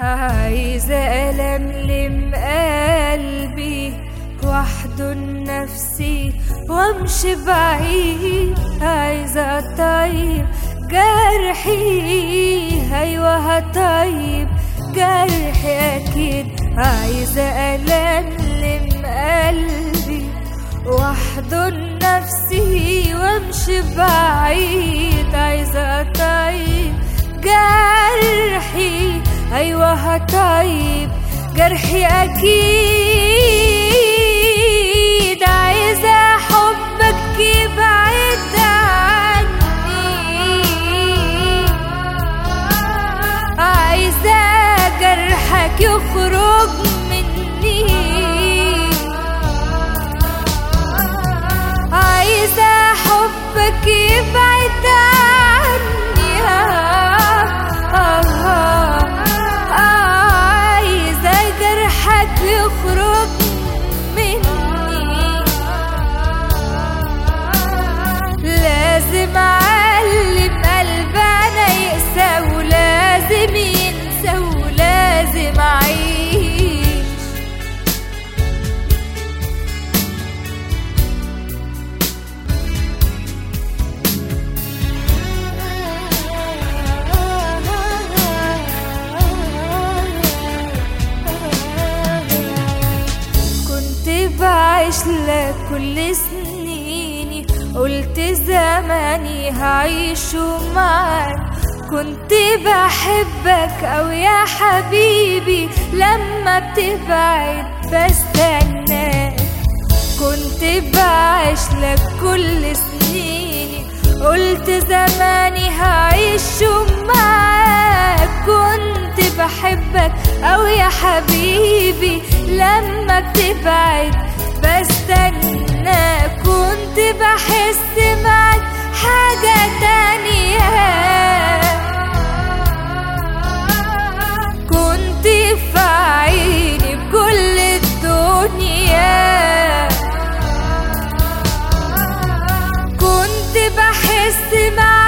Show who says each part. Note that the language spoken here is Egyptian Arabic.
Speaker 1: عايزة ألملم قلبي واحضن نفسي وامشي بعيد عايزة أطيب جرحي أيوة هطيب جرحي أكيد عايزة ألملم قلبي واحضن نفسي وامشي بعيد عايزة أطيب جرحي أيوة هطيب جرحي أكيد عايزة حبك يبعد عني عايزة جرحك يخرج مني عايزة حبك يبعد عني آه آه عايزة جرحك يخرج مني لازم أعلم قلبنا يقسى ولازم ينسى ولازم أعيش كنت بعيش لك كل سنيني قلت زماني هعيشه معاك كنت بحبك أو يا حبيبي لما بتبعد بستناك كنت بعيش لك كل سنيني قلت زماني هعيشه معاك كنت بحبك أو يا حبيبي لما بتبعد بستنى كنت بحس معاك حاجة تانية كنت في عيني بكل الدنيا كنت بحس معاك